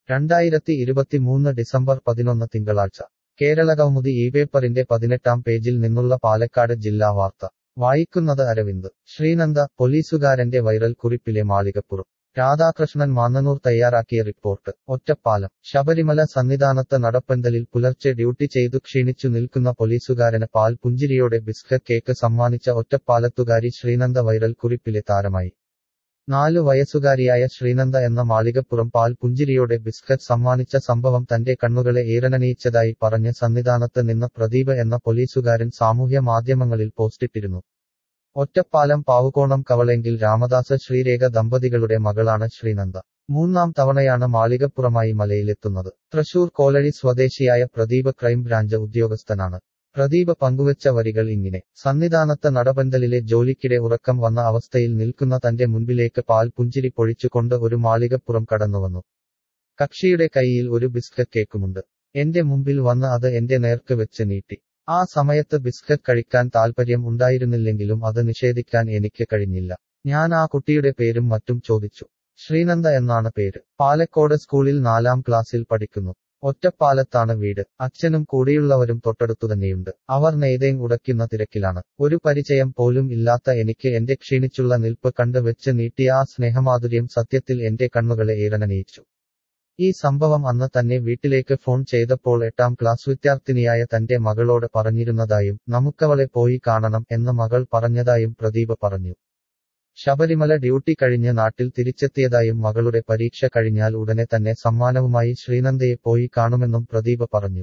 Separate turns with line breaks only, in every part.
രണ്ടായിരത്തി ഇരുപത്തിമൂന്ന് ഡിസംബർ പതിനൊന്ന് തിങ്കളാഴ്ച കേരളകൗമുദി ഈ പേപ്പറിന്റെ പതിനെട്ടാം പേജിൽ നിന്നുള്ള പാലക്കാട് ജില്ലാ വാർത്ത വായിക്കുന്നത് അരവിന്ദ് ശ്രീനന്ദ പോലീസുകാരന്റെ വൈറൽ കുറിപ്പിലെ മാളികപ്പുറം രാധാകൃഷ്ണൻ മാന്നനൂർ തയ്യാറാക്കിയ റിപ്പോർട്ട് ഒറ്റപ്പാലം ശബരിമല സന്നിധാനത്ത് നടപ്പന്തലിൽ പുലർച്ചെ ഡ്യൂട്ടി ചെയ്തു ക്ഷീണിച്ചു നിൽക്കുന്ന പോലീസുകാരന് പാൽ പുഞ്ചിരിയോടെ ബിസ്ക്കറ്റ് കേക്ക് സമ്മാനിച്ച ഒറ്റപ്പാലത്തുകാരി ശ്രീനന്ദ വൈറൽ കുറിപ്പിലെ താരമായി നാലു വയസ്സുകാരിയായ ശ്രീനന്ദ എന്ന മാളികപ്പുറം പാൽ പുഞ്ചിരിയോടെ ബിസ്ക്കറ്റ് സമ്മാനിച്ച സംഭവം തന്റെ കണ്ണുകളെ ഈറനണിയിച്ചതായി പറഞ്ഞ് സന്നിധാനത്ത് നിന്ന് പ്രദീപ് എന്ന പോലീസുകാരൻ സാമൂഹ്യ മാധ്യമങ്ങളിൽ പോസ്റ്റിട്ടിരുന്നു ഒറ്റപ്പാലം പാവുകോണം കവളെങ്കിൽ രാമദാസ് ശ്രീരേഖ ദമ്പതികളുടെ മകളാണ് ശ്രീനന്ദ മൂന്നാം തവണയാണ് മാളികപ്പുറമായി മലയിലെത്തുന്നത് തൃശൂർ കോലഴി സ്വദേശിയായ പ്രദീപ് ക്രൈംബ്രാഞ്ച് ഉദ്യോഗസ്ഥനാണ് പ്രദീപ് പങ്കുവച്ച വരികൾ ഇങ്ങനെ സന്നിധാനത്ത് നടപന്തലിലെ ജോലിക്കിടെ ഉറക്കം വന്ന അവസ്ഥയിൽ നിൽക്കുന്ന തന്റെ മുൻപിലേക്ക് പാൽ പുഞ്ചിരി പൊഴിച്ചുകൊണ്ട് ഒരു മാളികപ്പുറം കടന്നുവന്നു കക്ഷിയുടെ കൈയിൽ ഒരു ബിസ്ക്കറ്റ് കേക്കുമുണ്ട് എന്റെ മുമ്പിൽ വന്ന് അത് എന്റെ നേർക്ക് വെച്ച് നീട്ടി ആ സമയത്ത് ബിസ്ക്കറ്റ് കഴിക്കാൻ താൽപ്പര്യം ഉണ്ടായിരുന്നില്ലെങ്കിലും അത് നിഷേധിക്കാൻ എനിക്ക് കഴിഞ്ഞില്ല ഞാൻ ആ കുട്ടിയുടെ പേരും മറ്റും ചോദിച്ചു ശ്രീനന്ദ എന്നാണ് പേര് പാലക്കോട് സ്കൂളിൽ നാലാം ക്ലാസ്സിൽ പഠിക്കുന്നു ഒറ്റപ്പാലത്താണ് വീട് അച്ഛനും കൂടെയുള്ളവരും തൊട്ടടുത്തു തന്നെയുണ്ട് അവർ നെയ്തേം ഉടയ്ക്കുന്ന തിരക്കിലാണ് ഒരു പരിചയം പോലും ഇല്ലാത്ത എനിക്ക് എന്റെ ക്ഷീണിച്ചുള്ള നിൽപ്പ് കണ്ട് വെച്ച് നീട്ടിയ ആ സ്നേഹമാധുര്യം സത്യത്തിൽ എന്റെ കണ്ണുകളെ ഈറനണിയിച്ചു ഈ സംഭവം അന്ന് തന്നെ വീട്ടിലേക്ക് ഫോൺ ചെയ്തപ്പോൾ എട്ടാം ക്ലാസ് വിദ്യാർത്ഥിനിയായ തന്റെ മകളോട് പറഞ്ഞിരുന്നതായും നമുക്കവളെ പോയി കാണണം എന്ന് മകൾ പറഞ്ഞതായും പ്രദീപ് പറഞ്ഞു ശബരിമല ഡ്യൂട്ടി കഴിഞ്ഞ് നാട്ടിൽ തിരിച്ചെത്തിയതായും മകളുടെ പരീക്ഷ കഴിഞ്ഞാൽ ഉടനെ തന്നെ സമ്മാനവുമായി ശ്രീനന്ദയെ പോയി കാണുമെന്നും പ്രദീപ് പറഞ്ഞു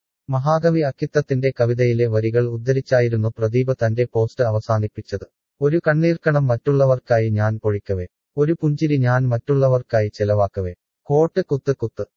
മഹാകവി അക്കിത്തത്തിന്റെ കവിതയിലെ വരികൾ ഉദ്ധരിച്ചായിരുന്നു പ്രദീപ് തന്റെ പോസ്റ്റ് അവസാനിപ്പിച്ചത് ഒരു കണ്ണീർക്കണം മറ്റുള്ളവർക്കായി ഞാൻ പൊഴിക്കവേ ഒരു പുഞ്ചിരി ഞാൻ മറ്റുള്ളവർക്കായി ചെലവാക്കവേ കോട്ട് കുത്ത് കുത്ത്